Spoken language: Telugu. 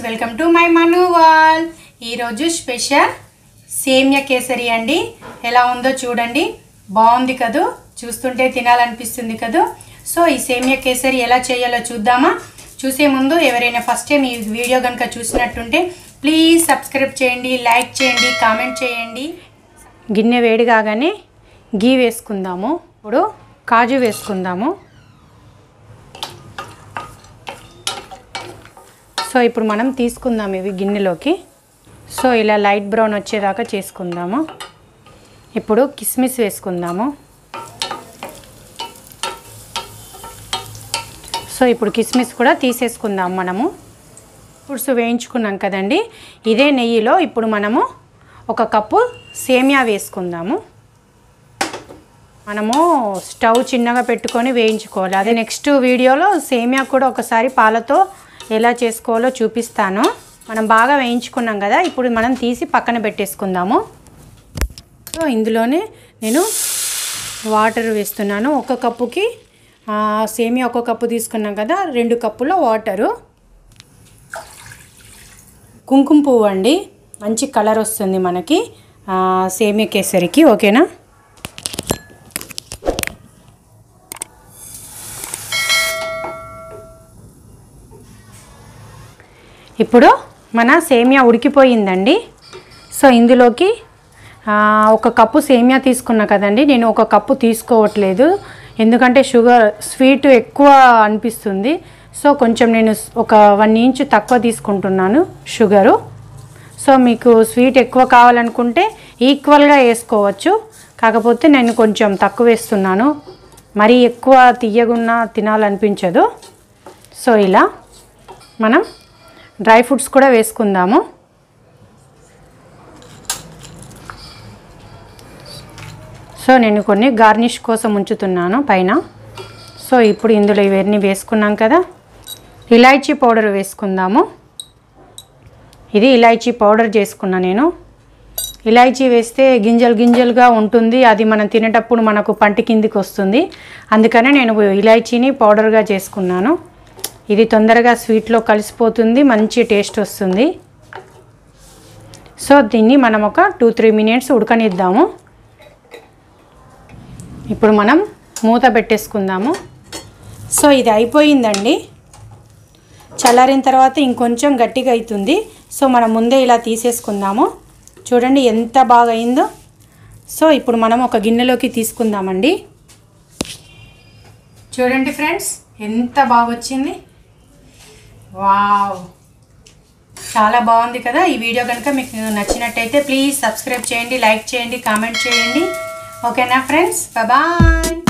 welcome to my Manu wall ఈరోజు స్పెషల్ సేమ్య కేసరి అండి ఎలా ఉందో చూడండి బాగుంది కదూ చూస్తుంటే తినాలనిపిస్తుంది కదూ సో ఈ సేమ్య కేసరి ఎలా చేయాలో చూద్దామా చూసే ముందు ఎవరైనా ఫస్ట్ టైం ఈ వీడియో కనుక చూసినట్టుంటే ప్లీజ్ సబ్స్క్రైబ్ చేయండి లైక్ చేయండి కామెంట్ చేయండి గిన్నె వేడి కాగానే గీ వేసుకుందాము ఇప్పుడు కాజు వేసుకుందాము సో ఇప్పుడు మనం తీసుకుందాం ఇవి గిన్నెలోకి సో ఇలా లైట్ బ్రౌన్ వచ్చేదాకా చేసుకుందాము ఇప్పుడు కిస్మిస్ వేసుకుందాము సో ఇప్పుడు కిస్మిస్ కూడా తీసేసుకుందాం మనము పులుసు వేయించుకున్నాం కదండి ఇదే నెయ్యిలో ఇప్పుడు మనము ఒక కప్పు సేమియా వేసుకుందాము మనము స్టవ్ చిన్నగా పెట్టుకొని వేయించుకోవాలి అదే నెక్స్ట్ వీడియోలో సేమియా కూడా ఒకసారి పాలతో ఎలా చేసుకోవాలో చూపిస్తాను మనం బాగా వేయించుకున్నాం కదా ఇప్పుడు మనం తీసి పక్కన పెట్టేసుకుందాము సో ఇందులోనే నేను వాటర్ వేస్తున్నాను ఒక కప్పుకి ఆ, సేమియా ఒక కప్పు తీసుకున్నాం కదా రెండు కప్పుల వాటరు కుంకుమ పువ్వు అండి మంచి కలర్ వస్తుంది మనకి ఆ, సేమియా కేసరికి ఓకేనా ఇప్పుడు మన సేమియా ఉడికిపోయిందండి సో ఇందులోకి ఆ, ఒక కప్పు సేమియా తీసుకున్నా కదండి నేను ఒక కప్పు తీసుకోవట్లేదు ఎందుకంటే షుగర్ స్వీట్ ఎక్కువ అనిపిస్తుంది సో కొంచెం నేను స్- ఒక వన్ ఇంచ్ తక్కువ తీసుకుంటున్నాను షుగరు సో మీకు స్వీట్ ఎక్కువ కావాలనుకుంటే ఈక్వల్గా వేసుకోవచ్చు కాకపోతే నేను కొంచెం తక్కువ వేస్తున్నాను మరీ ఎక్కువ తీయగున్నా తినాలనిపించదు సో ఇలా మనం డ్రై ఫ్రూట్స్ కూడా వేసుకుందాము సో నేను కొన్ని గార్నిష్ కోసం ఉంచుతున్నాను పైన సో ఇప్పుడు ఇందులో ఇవన్నీ వేసుకున్నాం కదా ఇలాచీ పౌడర్ వేసుకుందాము ఇది ఇలాచీ పౌడర్ చేసుకున్నా నేను ఇలాచీ వేస్తే గింజలు గింజలుగా ఉంటుంది అది మనం తినేటప్పుడు మనకు పంటి కిందికి వస్తుంది అందుకనే నేను ఇలాచీని పౌడర్గా చేసుకున్నాను ఇది తొందరగా స్వీట్లో కలిసిపోతుంది మంచి టేస్ట్ వస్తుంది సో దీన్ని మనం ఒక టూ త్రీ మినిట్స్ ఉడకనిద్దాము ఇప్పుడు మనం మూత పెట్టేసుకుందాము సో ఇది అయిపోయిందండి చల్లారిన తర్వాత ఇంకొంచెం గట్టిగా అవుతుంది సో మనం ముందే ఇలా తీసేసుకుందాము చూడండి ఎంత బాగా అయిందో సో ఇప్పుడు మనం ఒక గిన్నెలోకి తీసుకుందామండి చూడండి ఫ్రెండ్స్ ఎంత బాగా వచ్చింది వావ్ చాలా బాగుంది కదా ఈ వీడియో కనుక మీకు నచ్చినట్టయితే ప్లీజ్ సబ్స్క్రైబ్ చేయండి లైక్ చేయండి కామెంట్ చేయండి ఓకేనా ఫ్రెండ్స్ బాయ్